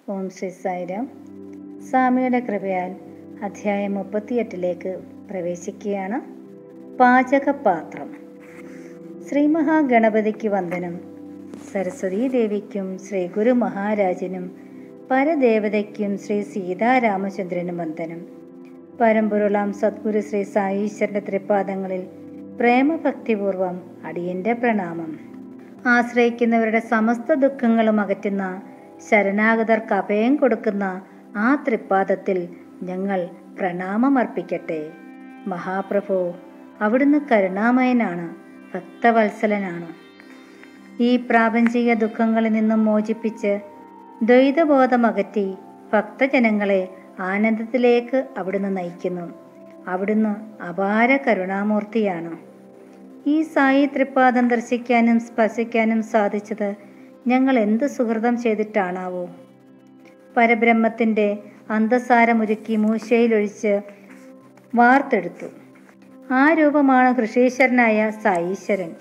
ഓം ശ്രീ സായിരാം സ്വാമിയുടെ കൃപയാൽ അധ്യായം മുപ്പത്തിയെട്ടിലേക്ക് പ്രവേശിക്കുകയാണ് പാചകപാത്രം ശ്രീ മഹാഗണപതിക്ക് വന്ദനം സരസ്വതീ ദേവിക്കും ശ്രീ ഗുരു മഹാരാജനും പരദേവതയ്ക്കും ശ്രീ സീതാരാമചന്ദ്രനും വന്ദനം പരമ്പൊരുളാം സദ്ഗുരു ശ്രീ സായീശ്വരന്റെ തൃപ്പാദങ്ങളിൽ പ്രേമഭക്തിപൂർവം അടിയന്റെ പ്രണാമം ആശ്രയിക്കുന്നവരുടെ സമസ്ത ദുഃഖങ്ങളും അകറ്റുന്ന ശരണാഗതർക്ക് അഭയം കൊടുക്കുന്ന ആ തൃപ്പാദത്തിൽ ഞങ്ങൾ പ്രണാമമർപ്പിക്കട്ടെ മഹാപ്രഭു അവിടുന്ന് കരുണാമയനാണ് ഭക്തവത്സലനാണ് ഈ പ്രാപഞ്ചിക ദുഃഖങ്ങളിൽ നിന്നും മോചിപ്പിച്ച് ദ്വൈതബോധമകറ്റി ഭക്തജനങ്ങളെ ആനന്ദത്തിലേക്ക് അവിടുന്ന് നയിക്കുന്നു അവിടുന്ന് അപാര കരുണാമൂർത്തിയാണ് ഈ സായി തൃപ്പാദം ദർശിക്കാനും സ്പർശിക്കാനും സാധിച്ചത് ഞങ്ങൾ എന്ത് സുഹൃതം ചെയ്തിട്ടാണാവോ പരബ്രഹ്മത്തിൻ്റെ അന്തസാരമൊരുക്കി മൂശയിലൊഴിച്ച് വാർത്തെടുത്തു ആ രൂപമാണ് കൃഷീശ്വരനായ സായീശ്വരൻ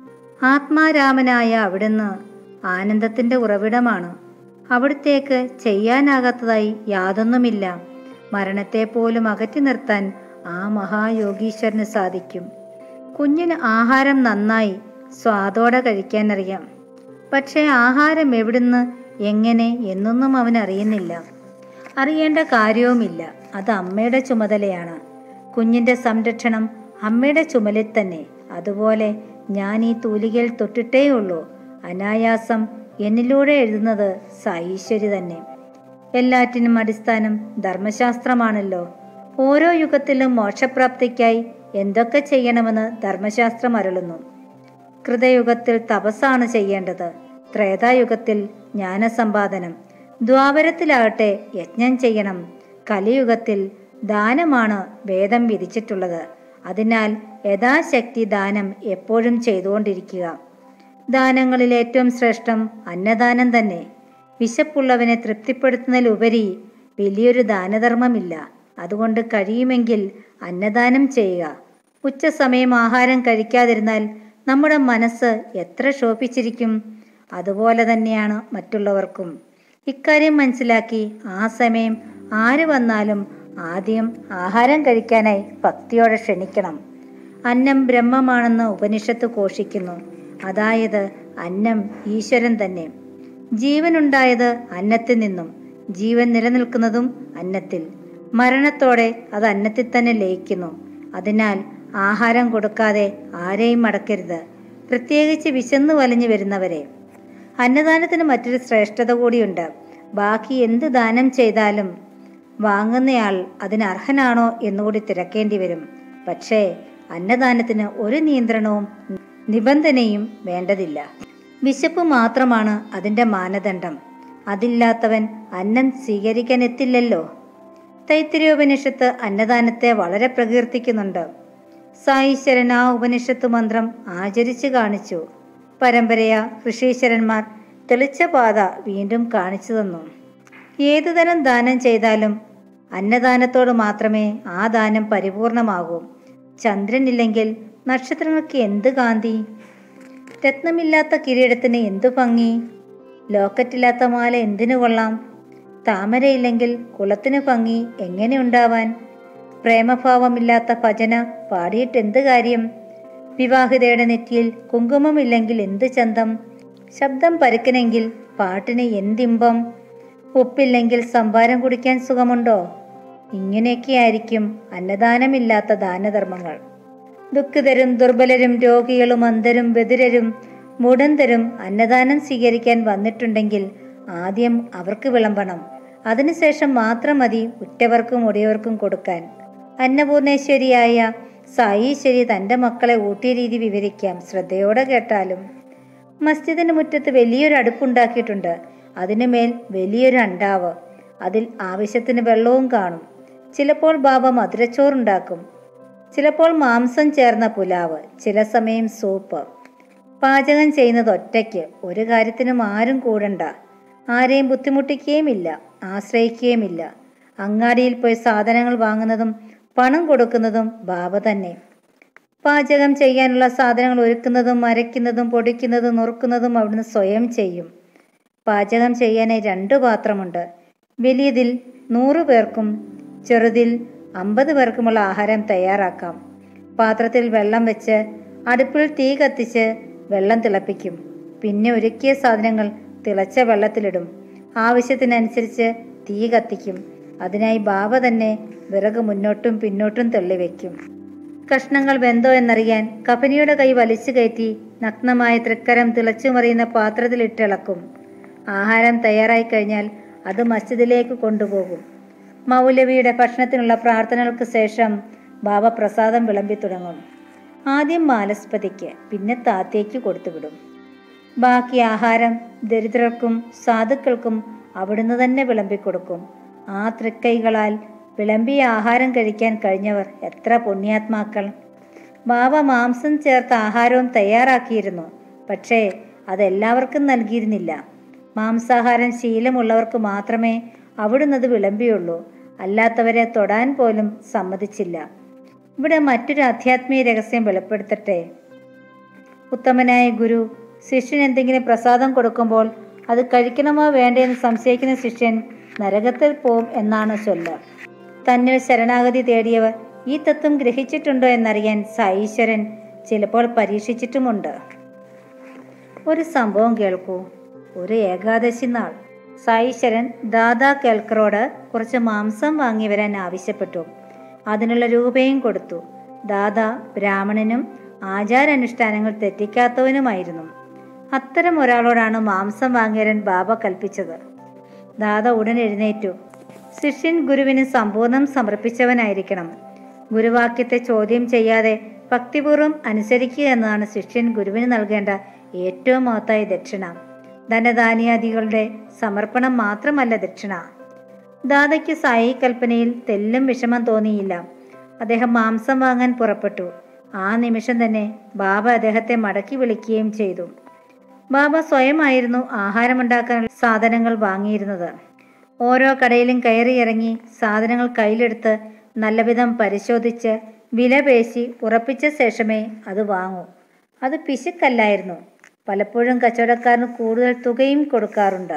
ആത്മാരാമനായ അവിടുന്ന് ആനന്ദത്തിൻ്റെ ഉറവിടമാണ് അവിടുത്തേക്ക് ചെയ്യാനാകാത്തതായി യാതൊന്നുമില്ല മരണത്തെ പോലും അകറ്റി നിർത്താൻ ആ മഹായോഗീശ്വരന് സാധിക്കും കുഞ്ഞിന് ആഹാരം നന്നായി സ്വാദോടെ കഴിക്കാനറിയാം പക്ഷേ ആഹാരം എവിടുന്ന് എങ്ങനെ എന്നൊന്നും അവൻ അറിയുന്നില്ല അറിയേണ്ട കാര്യവുമില്ല അത് അമ്മയുടെ ചുമതലയാണ് കുഞ്ഞിൻ്റെ സംരക്ഷണം അമ്മയുടെ ചുമലിൽ തന്നെ അതുപോലെ ഞാൻ ഈ തൂലികയിൽ തൊട്ടിട്ടേ ഉള്ളൂ അനായാസം എന്നിലൂടെ എഴുതുന്നത് സായീശ്വരി തന്നെ എല്ലാറ്റിനും അടിസ്ഥാനം ധർമ്മശാസ്ത്രമാണല്ലോ ഓരോ യുഗത്തിലും മോക്ഷപ്രാപ്തിക്കായി എന്തൊക്കെ ചെയ്യണമെന്ന് ധർമ്മശാസ്ത്രം അരുളുന്നു കൃതയുഗത്തിൽ തപസ്സാണ് ചെയ്യേണ്ടത് ത്രേതായുഗത്തിൽ ജ്ഞാനസമ്പാദനം ദ്വാപരത്തിലാകട്ടെ യജ്ഞം ചെയ്യണം കലിയുഗത്തിൽ ദാനമാണ് വേദം വിധിച്ചിട്ടുള്ളത് അതിനാൽ യഥാശക്തി ദാനം എപ്പോഴും ചെയ്തുകൊണ്ടിരിക്കുക ദാനങ്ങളിൽ ഏറ്റവും ശ്രേഷ്ഠം അന്നദാനം തന്നെ വിശപ്പുള്ളവനെ തൃപ്തിപ്പെടുത്തുന്നതിലുപരി വലിയൊരു ദാനധർമ്മമില്ല അതുകൊണ്ട് കഴിയുമെങ്കിൽ അന്നദാനം ചെയ്യുക ഉച്ചസമയം ആഹാരം കഴിക്കാതിരുന്നാൽ നമ്മുടെ മനസ്സ് എത്ര ശോഭിച്ചിരിക്കും അതുപോലെ തന്നെയാണ് മറ്റുള്ളവർക്കും ഇക്കാര്യം മനസ്സിലാക്കി ആ സമയം ആര് വന്നാലും ആദ്യം ആഹാരം കഴിക്കാനായി ഭക്തിയോടെ ക്ഷണിക്കണം അന്നം ബ്രഹ്മമാണെന്ന് ഉപനിഷത്ത് ഘോഷിക്കുന്നു അതായത് അന്നം ഈശ്വരൻ തന്നെ ജീവനുണ്ടായത് അന്നത്തിൽ നിന്നും ജീവൻ നിലനിൽക്കുന്നതും അന്നത്തിൽ മരണത്തോടെ അത് അന്നത്തിൽ തന്നെ ലയിക്കുന്നു അതിനാൽ ആഹാരം കൊടുക്കാതെ ആരെയും മടക്കരുത് പ്രത്യേകിച്ച് വിശന്നു വലഞ്ഞു വരുന്നവരെ അന്നദാനത്തിന് മറ്റൊരു ശ്രേഷ്ഠത കൂടിയുണ്ട് ബാക്കി എന്ത് ദാനം ചെയ്താലും വാങ്ങുന്നയാൾ അതിന് അർഹനാണോ എന്നുകൂടി തിരക്കേണ്ടി വരും പക്ഷേ അന്നദാനത്തിന് ഒരു നിയന്ത്രണവും നിബന്ധനയും വേണ്ടതില്ല വിശപ്പ് മാത്രമാണ് അതിൻ്റെ മാനദണ്ഡം അതില്ലാത്തവൻ അന്നം സ്വീകരിക്കാൻ എത്തില്ലല്ലോ തൈത്തിരിയോപനിഷത്ത് അന്നദാനത്തെ വളരെ പ്രകീർത്തിക്കുന്നുണ്ട് സായീശ്വരൻ ആ ഉപനിഷത്ത് മന്ത്രം ആചരിച്ചു കാണിച്ചു പരമ്പരയ ഋഷീശ്വരന്മാർ തെളിച്ച പാത വീണ്ടും കാണിച്ചു തന്നു ഏതുതരം ദാനം ചെയ്താലും അന്നദാനത്തോട് മാത്രമേ ആ ദാനം പരിപൂർണമാകൂ ചന്ദ്രനില്ലെങ്കിൽ നക്ഷത്രങ്ങൾക്ക് എന്ത് കാന്തി രത്നമില്ലാത്ത കിരീടത്തിന് എന്തു ഭംഗി ലോക്കറ്റില്ലാത്ത മാല എന്തിനു കൊള്ളാം താമരയില്ലെങ്കിൽ കുളത്തിന് ഭംഗി എങ്ങനെ ഉണ്ടാവാൻ പ്രേമഭാവമില്ലാത്ത ഭജന പാടിയിട്ട് എന്ത് കാര്യം വിവാഹിതയുടെ നെറ്റിയിൽ കുങ്കുമമില്ലെങ്കിൽ എന്ത് ചന്തം ശബ്ദം പരുക്കനെങ്കിൽ പാട്ടിന് എന്തിമ്പം ഉപ്പില്ലെങ്കിൽ സംഭാരം കുടിക്കാൻ സുഖമുണ്ടോ ഇങ്ങനെയൊക്കെയായിരിക്കും അന്നദാനമില്ലാത്ത ദാനധർമ്മങ്ങൾ ദുഃഖിതരും ദുർബലരും രോഗികളും അന്ധരും ബദിരരും മുടന്തരും അന്നദാനം സ്വീകരിക്കാൻ വന്നിട്ടുണ്ടെങ്കിൽ ആദ്യം അവർക്ക് വിളമ്പണം അതിനുശേഷം മാത്രം മതി ഉറ്റവർക്കും ഒടിയവർക്കും കൊടുക്കാൻ അന്നപൂർണേശ്വരിയായ സായീശ്വരി തൻ്റെ മക്കളെ ഊട്ടിയ രീതി വിവരിക്കാം ശ്രദ്ധയോടെ കേട്ടാലും മസ്ജിദിന് മുറ്റത്ത് വലിയൊരു അടുപ്പുണ്ടാക്കിയിട്ടുണ്ട് അതിനുമേൽ വലിയൊരു അണ്ടാവ് അതിൽ ആവശ്യത്തിന് വെള്ളവും കാണും ചിലപ്പോൾ ബാബ മധുരച്ചോറുണ്ടാക്കും ചിലപ്പോൾ മാംസം ചേർന്ന പുലാവ് ചില സമയം സൂപ്പ് പാചകം ചെയ്യുന്നത് ഒറ്റയ്ക്ക് ഒരു കാര്യത്തിനും ആരും കൂടണ്ട ആരെയും ബുദ്ധിമുട്ടിക്കുകയുമില്ല ആശ്രയിക്കുകയുമില്ല അങ്ങാടിയിൽ പോയി സാധനങ്ങൾ വാങ്ങുന്നതും പണം കൊടുക്കുന്നതും ബാബ തന്നെ പാചകം ചെയ്യാനുള്ള സാധനങ്ങൾ ഒരുക്കുന്നതും അരയ്ക്കുന്നതും പൊടിക്കുന്നതും നുറുക്കുന്നതും അവിടുന്ന് സ്വയം ചെയ്യും പാചകം ചെയ്യാനായി രണ്ടു പാത്രമുണ്ട് വലിയതിൽ നൂറ് പേർക്കും ചെറുതിൽ അമ്പത് പേർക്കുമുള്ള ആഹാരം തയ്യാറാക്കാം പാത്രത്തിൽ വെള്ളം വെച്ച് അടുപ്പിൽ തീ കത്തിച്ച് വെള്ളം തിളപ്പിക്കും പിന്നെ ഒരുക്കിയ സാധനങ്ങൾ തിളച്ച വെള്ളത്തിലിടും ആവശ്യത്തിനനുസരിച്ച് തീ കത്തിക്കും അതിനായി ബാബ തന്നെ വിറക് മുന്നോട്ടും പിന്നോട്ടും തള്ളിവെക്കും കഷ്ണങ്ങൾ വെന്തോ എന്നറിയാൻ കഫനിയുടെ കൈ വലിച്ചു കയറ്റി നഗ്നമായ തൃക്കരം തിളച്ചുമറിയുന്ന പാത്രത്തിലിട്ടിളക്കും ആഹാരം തയ്യാറായി കഴിഞ്ഞാൽ അത് മസ്ജിദിലേക്ക് കൊണ്ടുപോകും മൗലവിയുടെ ഭക്ഷണത്തിനുള്ള പ്രാർത്ഥനകൾക്ക് ശേഷം ബാബ പ്രസാദം വിളമ്പി തുടങ്ങും ആദ്യം മാലസ്പതിക്ക് പിന്നെ താത്തേക്ക് കൊടുത്തുവിടും ബാക്കി ആഹാരം ദരിദ്രർക്കും സാധുക്കൾക്കും അവിടുന്ന് തന്നെ വിളമ്പിക്കൊടുക്കും ആ തൃക്കൈകളാൽ വിളമ്പിയ ആഹാരം കഴിക്കാൻ കഴിഞ്ഞവർ എത്ര പുണ്യാത്മാക്കൾ ബാബ മാംസം ചേർത്ത ആഹാരവും തയ്യാറാക്കിയിരുന്നു പക്ഷേ അതെല്ലാവർക്കും നൽകിയിരുന്നില്ല മാംസാഹാരം ശീലമുള്ളവർക്ക് മാത്രമേ അവിടുന്ന് അത് വിളമ്പിയുള്ളൂ അല്ലാത്തവരെ തൊടാൻ പോലും സമ്മതിച്ചില്ല ഇവിടെ മറ്റൊരു ആധ്യാത്മിക രഹസ്യം വെളിപ്പെടുത്തട്ടെ ഉത്തമനായ ഗുരു ശിഷ്യന് എന്തെങ്കിലും പ്രസാദം കൊടുക്കുമ്പോൾ അത് കഴിക്കണമോ വേണ്ടേന്ന് സംശയിക്കുന്ന ശിഷ്യൻ നരകത്തിൽ പോവും എന്നാണ് ചൊല്ല് തന്നിൽ ശരണാഗതി തേടിയവർ ഈ തത്വം ഗ്രഹിച്ചിട്ടുണ്ടോ എന്നറിയാൻ സായീശ്വരൻ ചിലപ്പോൾ പരീക്ഷിച്ചിട്ടുമുണ്ട് ഒരു സംഭവം കേൾക്കൂ ഒരു ഏകാദശി നാൾ സായീശ്വരൻ ദാദാ കേൾക്കറോട് കുറച്ച് മാംസം വാങ്ങി വരാൻ ആവശ്യപ്പെട്ടു അതിനുള്ള രൂപയും കൊടുത്തു ദാദാ ബ്രാഹ്മണനും ആചാരാനുഷ്ഠാനങ്ങൾ തെറ്റിക്കാത്തവനുമായിരുന്നു അത്തരം ഒരാളോടാണ് മാംസം വാങ്ങിയവരൻ ബാബ കൽപ്പിച്ചത് ദാദ ഉടൻ എഴുന്നേറ്റു ശിഷ്യൻ ഗുരുവിന് സമ്പൂർണ്ണം സമർപ്പിച്ചവനായിരിക്കണം ഗുരുവാക്യത്തെ ചോദ്യം ചെയ്യാതെ ഭക്തിപൂർവ്വം അനുസരിക്കുക എന്നതാണ് ശിഷ്യൻ ഗുരുവിന് നൽകേണ്ട ഏറ്റവും മഹത്തായ ദക്ഷിണ ധനധാന്യാദികളുടെ സമർപ്പണം മാത്രമല്ല ദക്ഷിണ ദാദയ്ക്ക് സായി കൽപ്പനയിൽ തെല്ലും വിഷമം തോന്നിയില്ല അദ്ദേഹം മാംസം വാങ്ങാൻ പുറപ്പെട്ടു ആ നിമിഷം തന്നെ ബാബ അദ്ദേഹത്തെ മടക്കി വിളിക്കുകയും ചെയ്തു ബാബ സ്വയമായിരുന്നു ആഹാരമുണ്ടാക്കാൻ സാധനങ്ങൾ വാങ്ങിയിരുന്നത് ഓരോ കടയിലും കയറിയിറങ്ങി സാധനങ്ങൾ കയ്യിലെടുത്ത് നല്ലവിധം പരിശോധിച്ച് വില പേശി ഉറപ്പിച്ച ശേഷമേ അത് വാങ്ങൂ അത് പിശുക്കല്ലായിരുന്നു പലപ്പോഴും കച്ചവടക്കാരന് കൂടുതൽ തുകയും കൊടുക്കാറുണ്ട്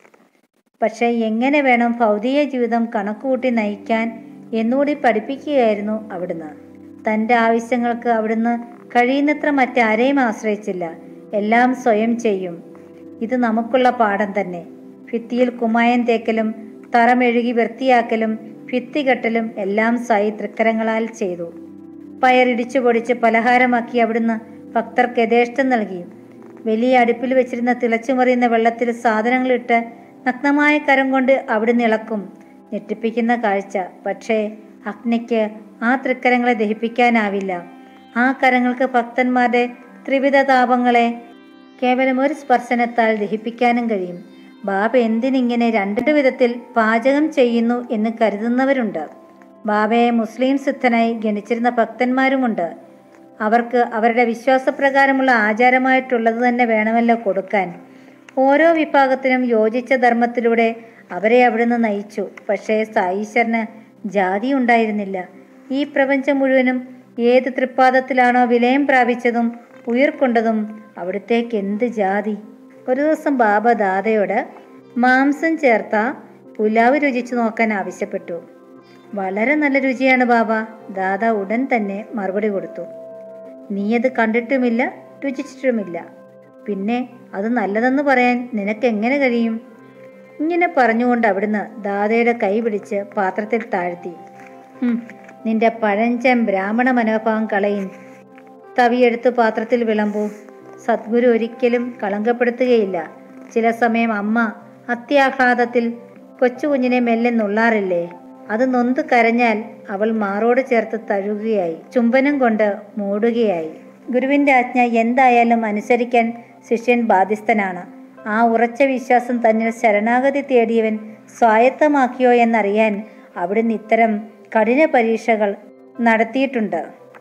പക്ഷേ എങ്ങനെ വേണം ഭൗതിക ജീവിതം കണക്കുകൂട്ടി നയിക്കാൻ എന്നുകൂടി പഠിപ്പിക്കുകയായിരുന്നു അവിടുന്ന് തൻ്റെ ആവശ്യങ്ങൾക്ക് അവിടുന്ന് കഴിയുന്നത്ര മറ്റാരെയും ആശ്രയിച്ചില്ല എല്ലാം സ്വയം ചെയ്യും ഇത് നമുക്കുള്ള പാഠം തന്നെ ഭിത്തിയിൽ കുമായം തേക്കലും തറമെഴുകി വൃത്തിയാക്കലും ഭിത്തി കെട്ടലും എല്ലാം സായി തൃക്കരങ്ങളാൽ ചെയ്തു പയറിടിച്ചു പൊടിച്ച് പലഹാരമാക്കി അവിടുന്ന് ഭക്തർക്ക് യഥേഷ്ടം നൽകി വലിയ അടുപ്പിൽ വെച്ചിരുന്ന തിളച്ചുമറിയുന്ന വെള്ളത്തിൽ സാധനങ്ങളിട്ട് നഗ്നമായ കരം കൊണ്ട് അവിടുന്ന് ഇളക്കും ഞെട്ടിപ്പിക്കുന്ന കാഴ്ച പക്ഷേ അഗ്നിക്ക് ആ തൃക്കരങ്ങളെ ദഹിപ്പിക്കാനാവില്ല ആ കരങ്ങൾക്ക് ഭക്തന്മാരുടെ ത്രിവിധ താപങ്ങളെ കേവലം ഒരു സ്പർശനത്താൽ ദഹിപ്പിക്കാനും കഴിയും ബാബ എന്തിനിങ്ങനെ രണ്ട് വിധത്തിൽ പാചകം ചെയ്യുന്നു എന്ന് കരുതുന്നവരുണ്ട് ബാബയെ മുസ്ലിം സിദ്ധനായി ഗണിച്ചിരുന്ന ഭക്തന്മാരുമുണ്ട് അവർക്ക് അവരുടെ വിശ്വാസപ്രകാരമുള്ള ആചാരമായിട്ടുള്ളത് തന്നെ വേണമല്ലോ കൊടുക്കാൻ ഓരോ വിഭാഗത്തിനും യോജിച്ച ധർമ്മത്തിലൂടെ അവരെ അവിടുന്ന് നയിച്ചു പക്ഷേ സായീശ്വരന് ജാതി ഉണ്ടായിരുന്നില്ല ഈ പ്രപഞ്ചം മുഴുവനും ഏത് തൃപ്പാദത്തിലാണോ വിലയം പ്രാപിച്ചതും ഉയർക്കൊണ്ടതും അവിടുത്തേക്ക് എന്ത് ജാതി ഒരു ദിവസം ബാബ ദാദയോട് മാംസം ചേർത്ത പുലാവ് രുചിച്ചു നോക്കാൻ ആവശ്യപ്പെട്ടു വളരെ നല്ല രുചിയാണ് ബാബ ദാദ ഉടൻ തന്നെ മറുപടി കൊടുത്തു നീയത് കണ്ടിട്ടുമില്ല രുചിച്ചിട്ടുമില്ല പിന്നെ അത് നല്ലതെന്ന് പറയാൻ നിനക്ക് എങ്ങനെ കഴിയും ഇങ്ങനെ പറഞ്ഞുകൊണ്ട് അവിടുന്ന് ദാദയുടെ കൈ പിടിച്ച് പാത്രത്തിൽ താഴ്ത്തി "ഹും, നിന്റെ പഴഞ്ചൻ ബ്രാഹ്മണ മനോഭാവം കളയും തവിയെടുത്ത് പാത്രത്തിൽ വിളമ്പൂ സദ്ഗുരു ഒരിക്കലും കളങ്കപ്പെടുത്തുകയില്ല ചില സമയം അമ്മ അത്യാഹ്ലാദത്തിൽ കൊച്ചു കുഞ്ഞിനെ മെല്ലെ നുള്ളാറില്ലേ അത് നൊന്ത് കരഞ്ഞാൽ അവൾ മാറോട് ചേർത്ത് തഴുകുകയായി ചുംബനം കൊണ്ട് മൂടുകയായി ഗുരുവിന്റെ ആജ്ഞ എന്തായാലും അനുസരിക്കാൻ ശിഷ്യൻ ബാധ്യസ്ഥനാണ് ആ ഉറച്ച വിശ്വാസം തന്നിൽ ശരണാഗതി തേടിയവൻ സ്വായത്തമാക്കിയോ എന്നറിയാൻ അവിടുന്ന് ഇത്തരം കഠിന പരീക്ഷകൾ നടത്തിയിട്ടുണ്ട്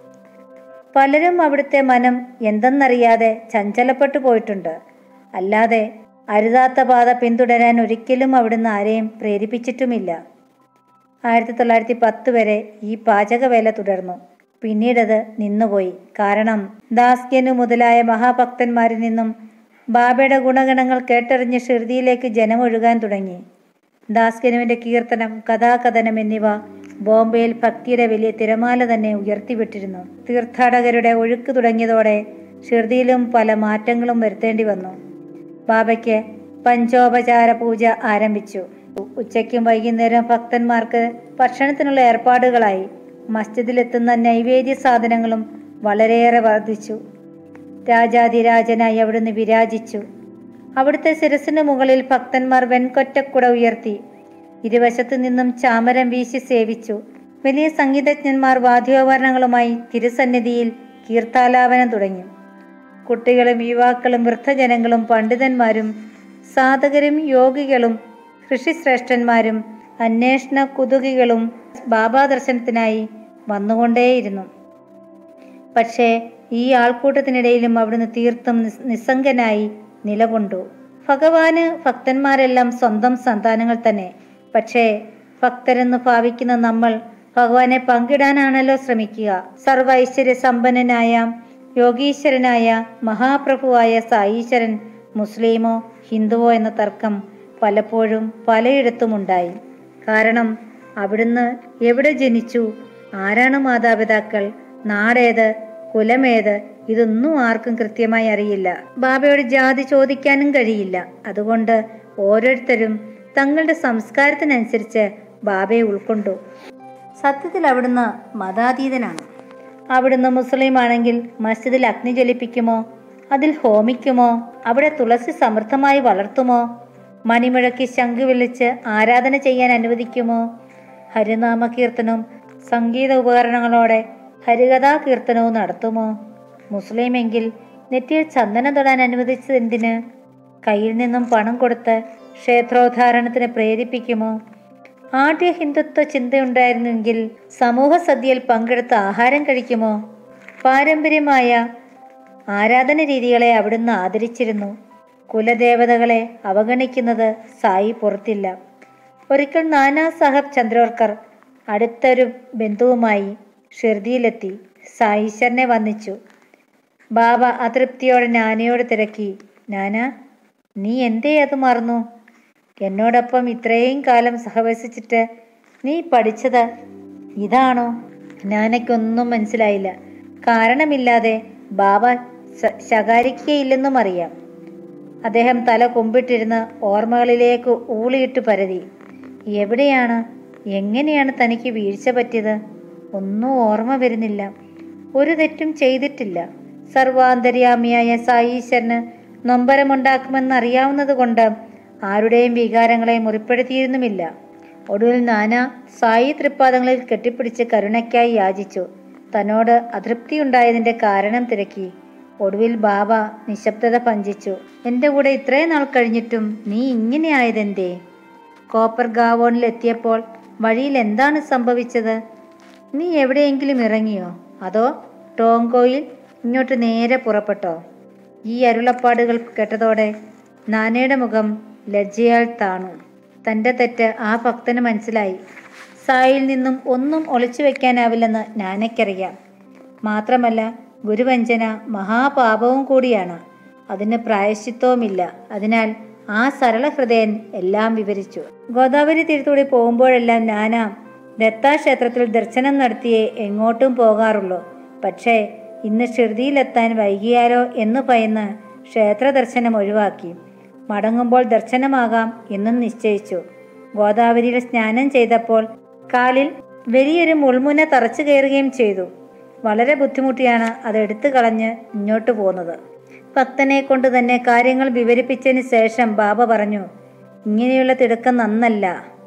പലരും അവിടുത്തെ മനം എന്തെന്നറിയാതെ ചഞ്ചലപ്പെട്ടു പോയിട്ടുണ്ട് അല്ലാതെ അരുതാത്ത പാത പിന്തുടരാൻ ഒരിക്കലും അവിടുന്ന് ആരെയും പ്രേരിപ്പിച്ചിട്ടുമില്ല ആയിരത്തി തൊള്ളായിരത്തി പത്ത് വരെ ഈ പാചകവേല തുടർന്നു പിന്നീടത് നിന്നുപോയി കാരണം ദാസ്യനു മുതലായ മഹാഭക്തന്മാരിൽ നിന്നും ബാബയുടെ ഗുണഗണങ്ങൾ കേട്ടറിഞ്ഞ് ഷിർദിയിലേക്ക് ജനമൊഴുകാൻ തുടങ്ങി ദാസ്കനുവിന്റെ കീർത്തനം കഥാകഥനം എന്നിവ ബോംബെയിൽ ഭക്തിയുടെ വലിയ തിരമാല തന്നെ ഉയർത്തിവിട്ടിരുന്നു തീർത്ഥാടകരുടെ ഒഴുക്ക് തുടങ്ങിയതോടെ ഷിർദിയിലും പല മാറ്റങ്ങളും വരുത്തേണ്ടി വന്നു ബാബയ്ക്ക് പഞ്ചോപചാര പൂജ ആരംഭിച്ചു ഉ- ഉച്ചയ്ക്കും വൈകുന്നേരം ഭക്തന്മാർക്ക് ഭക്ഷണത്തിനുള്ള ഏർപ്പാടുകളായി മസ്ജിദിലെത്തുന്ന നൈവേദ്യ സാധനങ്ങളും വളരെയേറെ വർദ്ധിച്ചു രാജാതിരാജനായി അവിടുന്ന് വിരാജിച്ചു അവിടുത്തെ ശിരസിന് മുകളിൽ ഭക്തന്മാർ വെൺകൊറ്റക്കുട ഉയർത്തി ഇരുവശത്തു നിന്നും ചാമരം വീശി സേവിച്ചു വലിയ സംഗീതജ്ഞന്മാർ വാദ്യോപകരണങ്ങളുമായി തിരുസന്നിധിയിൽ കീർത്താലാപനം തുടങ്ങി കുട്ടികളും യുവാക്കളും വൃദ്ധജനങ്ങളും പണ്ഡിതന്മാരും സാധകരും യോഗികളും ഋഷിശ്രേഷ്ഠന്മാരും അന്വേഷണ കുതുകികളും ബാബാ ദർശനത്തിനായി വന്നുകൊണ്ടേയിരുന്നു പക്ഷേ ഈ ആൾക്കൂട്ടത്തിനിടയിലും അവിടുന്ന് തീർത്തും നിസ് നിസ്സംഗനായി നിലകൊണ്ടു ഭഗവാന് ഭക്തന്മാരെല്ലാം സ്വന്തം സന്താനങ്ങൾ തന്നെ പക്ഷേ ഭക്തരെന്ന് ഭാവിക്കുന്ന നമ്മൾ ഭഗവാനെ പങ്കിടാനാണല്ലോ ശ്രമിക്കുക സർവ ഐശ്വര്യ സമ്പന്നനായ യോഗീശ്വരനായ മഹാപ്രഭുവായ സായീശ്വരൻ മുസ്ലിമോ ഹിന്ദുവോ എന്ന തർക്കം പലപ്പോഴും പലയിടത്തുമുണ്ടായി കാരണം അവിടുന്ന് എവിടെ ജനിച്ചു ആരാണ് മാതാപിതാക്കൾ നാടേത് കുലമേത് ഇതൊന്നും ആർക്കും കൃത്യമായി അറിയില്ല ബാബയോട് ജാതി ചോദിക്കാനും കഴിയില്ല അതുകൊണ്ട് ഓരോരുത്തരും തങ്ങളുടെ സംസ്കാരത്തിനനുസരിച്ച് ബാബയെ ഉൾക്കൊണ്ടു സത്യത്തിൽ അവിടുന്ന് മതാതീതനാണ് അവിടുന്ന് മുസ്ലിം ആണെങ്കിൽ മസ്ജിദിൽ അഗ്നി ജ്വലിപ്പിക്കുമോ അതിൽ ഹോമിക്കുമോ അവിടെ തുളസി സമൃദ്ധമായി വളർത്തുമോ മണിമുഴക്കി ശംഖ് വിളിച്ച് ആരാധന ചെയ്യാൻ അനുവദിക്കുമോ ഹരിനാമ കീർത്തനവും സംഗീത ഉപകരണങ്ങളോടെ ഹരികഥാ കീർത്തനവും നടത്തുമോ മുസ്ലിമെങ്കിൽ നെറ്റിയിൽ ചന്ദനം തൊടാൻ അനുവദിച്ചത് എന്തിന് കയ്യിൽ നിന്നും പണം കൊടുത്ത് ക്ഷേത്രോദ്ധാരണത്തിന് പ്രേരിപ്പിക്കുമോ ആദ്യ ഹിന്ദുത്വ ചിന്തയുണ്ടായിരുന്നെങ്കിൽ സമൂഹ സദ്യയിൽ പങ്കെടുത്ത് ആഹാരം കഴിക്കുമോ പാരമ്പര്യമായ ആരാധന രീതികളെ അവിടുന്ന് ആദരിച്ചിരുന്നു കുലദേവതകളെ അവഗണിക്കുന്നത് സായി പുറത്തില്ല ഒരിക്കൽ നാനാ സാഹബ് ചന്ദ്രോർക്കർ അടുത്തൊരു ബന്ധുവുമായി ഷിർദിയിലെത്തി സായിശ്വരനെ വന്നിച്ചു ബാബ അതൃപ്തിയോടെ നാനയോട് തിരക്കി നാന നീ എന്തേ അത് മറന്നു എന്നോടൊപ്പം ഇത്രയും കാലം സഹവസിച്ചിട്ട് നീ പഠിച്ചത് ഇതാണോ നാനയ്ക്കൊന്നും മനസ്സിലായില്ല കാരണമില്ലാതെ ബാബ ശ- ശകാരിക്കുകയില്ലെന്നും അറിയാം അദ്ദേഹം തല കുമ്പിട്ടിരുന്ന് ഓർമ്മകളിലേക്ക് ഊളിയിട്ട് പരതി എവിടെയാണ് എങ്ങനെയാണ് തനിക്ക് വീഴ്ച പറ്റിയത് ഒന്നും ഓർമ്മ വരുന്നില്ല ഒരു തെറ്റും ചെയ്തിട്ടില്ല സർവാന്തര്യാമിയായ സായീശ്വരന് നൊമ്പരമുണ്ടാക്കുമെന്ന് കൊണ്ട് ആരുടെയും വികാരങ്ങളെ മുറിപ്പെടുത്തിയിരുന്നുമില്ല ഒടുവിൽ നാന സായി തൃപ്പാദങ്ങളിൽ കെട്ടിപ്പിടിച്ച് കരുണയ്ക്കായി യാചിച്ചു തന്നോട് അതൃപ്തിയുണ്ടായതിന്റെ കാരണം തിരക്കി ഒടുവിൽ ബാബ നിശബ്ദത പഞ്ചിച്ചു എൻ്റെ കൂടെ ഇത്രയും നാൾ കഴിഞ്ഞിട്ടും നീ ഇങ്ങനെ ആയതെന്തേ കോപ്പർ ഗാവോണിൽ എത്തിയപ്പോൾ വഴിയിൽ എന്താണ് സംഭവിച്ചത് നീ എവിടെയെങ്കിലും ഇറങ്ങിയോ അതോ ടോങ്കോയിൽ ഇങ്ങോട്ട് നേരെ പുറപ്പെട്ടോ ഈ അരുളപ്പാടുകൾ കേട്ടതോടെ നാനയുടെ മുഖം ലജ്ജയാൽ താണു തൻ്റെ തെറ്റ് ആ ഭക്തന് മനസ്സിലായി സായിൽ നിന്നും ഒന്നും ഒളിച്ചു വെക്കാനാവില്ലെന്ന് നാനയ്ക്കറിയാം മാത്രമല്ല ഗുരുവഞ്ചന മഹാപാപവും കൂടിയാണ് അതിന് പ്രായശ്ചിത്വവുമില്ല അതിനാൽ ആ സരള ഹൃദയൻ എല്ലാം വിവരിച്ചു ഗോദാവരി തീരത്തൂടെ പോകുമ്പോഴെല്ലാം നാന ദത്താക്ഷേത്രത്തിൽ ദർശനം നടത്തിയേ എങ്ങോട്ടും പോകാറുള്ളൂ പക്ഷേ ഇന്ന് ഷിർദിയിലെത്താൻ വൈകിയാലോ എന്ന് ഭയന്ന് ക്ഷേത്ര ദർശനം ഒഴിവാക്കി മടങ്ങുമ്പോൾ ദർശനമാകാം എന്നും നിശ്ചയിച്ചു ഗോദാവരിയിൽ സ്നാനം ചെയ്തപ്പോൾ കാലിൽ വലിയൊരു മുൾമുന തറച്ചു കയറുകയും ചെയ്തു വളരെ ബുദ്ധിമുട്ടിയാണ് അത് എടുത്തു കളഞ്ഞ് ഇങ്ങോട്ട് പോന്നത് ഭക്തനെ കൊണ്ട് തന്നെ കാര്യങ്ങൾ വിവരിപ്പിച്ചതിന് ശേഷം ബാബ പറഞ്ഞു ഇങ്ങനെയുള്ള തിടുക്കം നന്നല്ല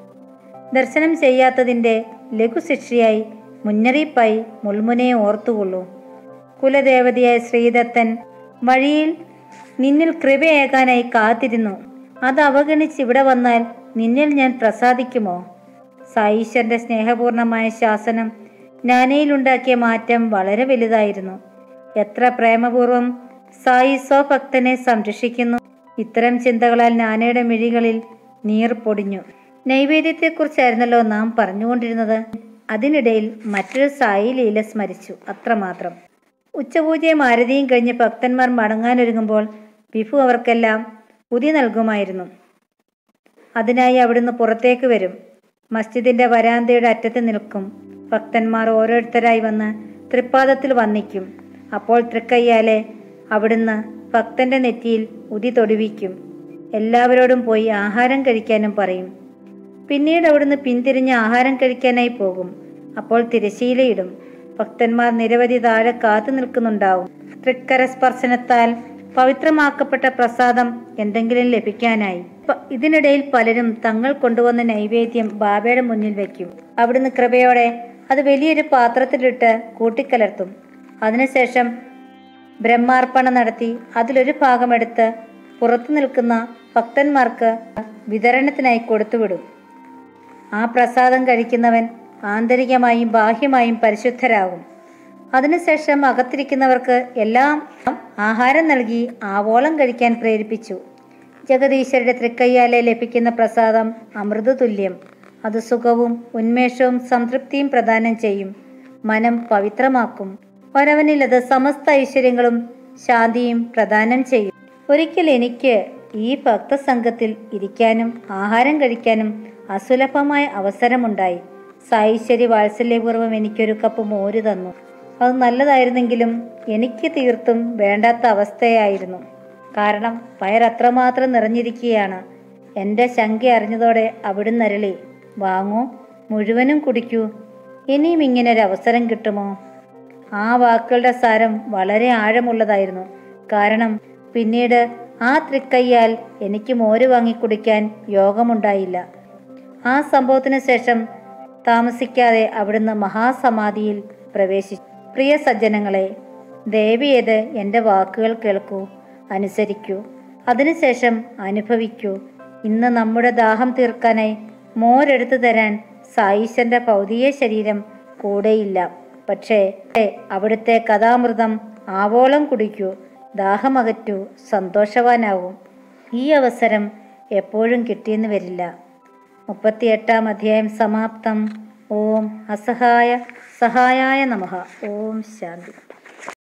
ദർശനം ചെയ്യാത്തതിൻ്റെ ലഘുശിക്ഷയായി മുന്നറിയിപ്പായി മുൾമുനയെ ഓർത്തുകൊള്ളൂ കുലദേവതയായ ശ്രീദത്തൻ വഴിയിൽ നിന്നിൽ കൃപയേകാനായി കാത്തിരുന്നു അത് അവഗണിച്ച് ഇവിടെ വന്നാൽ നിന്നിൽ ഞാൻ പ്രസാദിക്കുമോ സായീശ്വരന്റെ സ്നേഹപൂർണമായ ശാസനം നാനയിലുണ്ടാക്കിയ മാറ്റം വളരെ വലുതായിരുന്നു എത്ര പ്രേമപൂർവം സായി സ്വഭക്തനെ സംരക്ഷിക്കുന്നു ഇത്തരം ചിന്തകളാൽ നാനയുടെ മിഴികളിൽ നീർ പൊടിഞ്ഞു നൈവേദ്യത്തെക്കുറിച്ചായിരുന്നല്ലോ നാം പറഞ്ഞുകൊണ്ടിരുന്നത് അതിനിടയിൽ മറ്റൊരു സായി ലീല സ്മരിച്ചു അത്രമാത്രം ഉച്ചപൂജയും ആരതിയും കഴിഞ്ഞ് ഭക്തന്മാർ മടങ്ങാനൊരുങ്ങുമ്പോൾ വിഭു അവർക്കെല്ലാം ഉതി നൽകുമായിരുന്നു അതിനായി അവിടുന്ന് പുറത്തേക്ക് വരും മസ്ജിദിന്റെ വരാന്തയുടെ അറ്റത്ത് നിൽക്കും ഭക്തന്മാർ ഓരോരുത്തരായി വന്ന് തൃപ്പാദത്തിൽ വന്നിക്കും അപ്പോൾ തൃക്കയ്യാലെ അവിടുന്ന് ഭക്തന്റെ നെറ്റിയിൽ ഉതി തൊടുവിക്കും എല്ലാവരോടും പോയി ആഹാരം കഴിക്കാനും പറയും പിന്നീട് അവിടുന്ന് പിന്തിരിഞ്ഞ് ആഹാരം കഴിക്കാനായി പോകും അപ്പോൾ തിരശീലയിടും ഭക്തന്മാർ നിരവധി താഴെ കാത്തു നിൽക്കുന്നുണ്ടാവും തൃക്കര സ്പർശനത്താൽ പവിത്രമാക്കപ്പെട്ട പ്രസാദം എന്തെങ്കിലും ലഭിക്കാനായി പ- ഇതിനിടയിൽ പലരും തങ്ങൾ കൊണ്ടുവന്ന നൈവേദ്യം ബാബയുടെ മുന്നിൽ വയ്ക്കും അവിടുന്ന് കൃപയോടെ അത് വലിയൊരു പാത്രത്തിലിട്ട് കൂട്ടിക്കലർത്തും അതിനുശേഷം ബ്രഹ്മാർപ്പണം നടത്തി അതിലൊരു ഭാഗമെടുത്ത് പുറത്തു നിൽക്കുന്ന ഭക്തന്മാർക്ക് വിതരണത്തിനായി കൊടുത്തുവിടും ആ പ്രസാദം കഴിക്കുന്നവൻ ആന്തരികമായും ബാഹ്യമായും പരിശുദ്ധരാകും അതിനുശേഷം അകത്തിരിക്കുന്നവർക്ക് എല്ലാം ആഹാരം നൽകി ആവോളം കഴിക്കാൻ പ്രേരിപ്പിച്ചു ജഗദീശ്വരുടെ തൃക്കയ്യാലെ ലഭിക്കുന്ന പ്രസാദം അമൃത തുല്യം അത് സുഖവും ഉന്മേഷവും സംതൃപ്തിയും പ്രദാനം ചെയ്യും മനം പവിത്രമാക്കും വരവനിൽ അത് സമസ്ത ഐശ്വര്യങ്ങളും ശാന്തിയും പ്രദാനം ചെയ്യും ഒരിക്കൽ എനിക്ക് ഈ ഭക്തസംഘത്തിൽ ഇരിക്കാനും ആഹാരം കഴിക്കാനും അസുലഭമായ അവസരമുണ്ടായി സായിശ്വരി വാത്സല്യപൂർവ്വം എനിക്കൊരു കപ്പ് മോര് തന്നു അത് നല്ലതായിരുന്നെങ്കിലും എനിക്ക് തീർത്തും വേണ്ടാത്ത അവസ്ഥയായിരുന്നു കാരണം വയറത്രമാത്രം നിറഞ്ഞിരിക്കുകയാണ് എൻ്റെ ശങ്ക അറിഞ്ഞതോടെ അവിടുന്ന് അരളി വാങ്ങൂ മുഴുവനും കുടിക്കൂ ഇനിയും ഇങ്ങനൊരു അവസരം കിട്ടുമോ ആ വാക്കുകളുടെ സാരം വളരെ ആഴമുള്ളതായിരുന്നു കാരണം പിന്നീട് ആ തൃക്കയ്യാൽ എനിക്ക് മോര് വാങ്ങി കുടിക്കാൻ യോഗമുണ്ടായില്ല ആ സംഭവത്തിന് ശേഷം താമസിക്കാതെ അവിടുന്ന് മഹാസമാധിയിൽ പ്രവേശിച്ചു പ്രിയ സജ്ജനങ്ങളെ ദേവിയത് എൻ്റെ വാക്കുകൾ കേൾക്കൂ അനുസരിക്കൂ അതിനുശേഷം അനുഭവിക്കൂ ഇന്ന് നമ്മുടെ ദാഹം തീർക്കാനായി മോരെടുത്തു തരാൻ സായിശന്റെ ഭൗതിക ശരീരം കൂടെയില്ല പക്ഷേ അവിടുത്തെ കഥാമൃതം ആവോളം കുടിക്കൂ ദാഹമകറ്റൂ സന്തോഷവാനാവും ഈ അവസരം എപ്പോഴും കിട്ടിയെന്ന് വരില്ല മുപ്പത്തിയെട്ടാം അധ്യായം സമാപ്തം ഓം അസഹായ സഹായായ നമഃ ഓം ശാന്തി